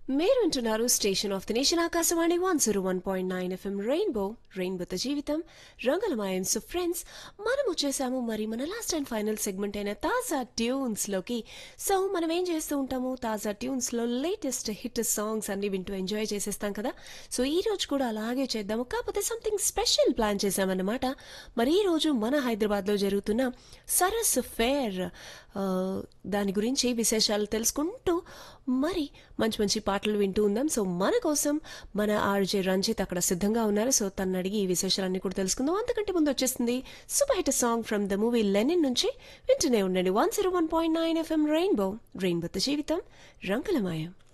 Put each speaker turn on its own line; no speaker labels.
మీరు వింటున్నారు station of the nation Akashvani one zero one point nine FM rainbow రెయిన్బోతో జీవితం రంగులమాయం సో ఫ్రెండ్స్ మనం వచ్చేసాము మరి మన లాస్ట్ అండ్ ఫైనల్ సెగ్మెంట్ అయిన తాజా ట్యూన్స్ లోకి సో మనం ఏం చేస్తూ ఉంటాము తాజా ట్యూన్స్ లో లేటెస్ట్ హిట్ సాంగ్స్ అన్ని వింటూ ఎంజాయ్ చేసేస్తాం కదా సో ఈ రోజు కూడా అలాగే చేద్దాము కాకపోతే సంథింగ్ స్పెషల్ ప్లాన్ చేశామన్నమాట మరి ఈ రోజు మన హైదరాబాద్ లో జరుగుతున్న సరస్ ఫేర్ ఆ, దాని గురించి విశేషాలు తెలుసుకుంటూ మరి మంచి మంచి పాటలు వింటూ ఉందాం సో మన కోసం మన ఆర్జే రంజిత్ అక్కడ సిద్ధంగా ఉన్నారు సో తను అడిగి ఈ విశేషాలన్నీ కూడా తెలుసుకుందాం అంతకంటే ముందు వచ్చేస్తుంది super hit song from the movie Lenin నుంచి వింటూనే ఉండండి one zero one point nine FM rainbow రెయిన్బోతో జీవితం రంగులమాయం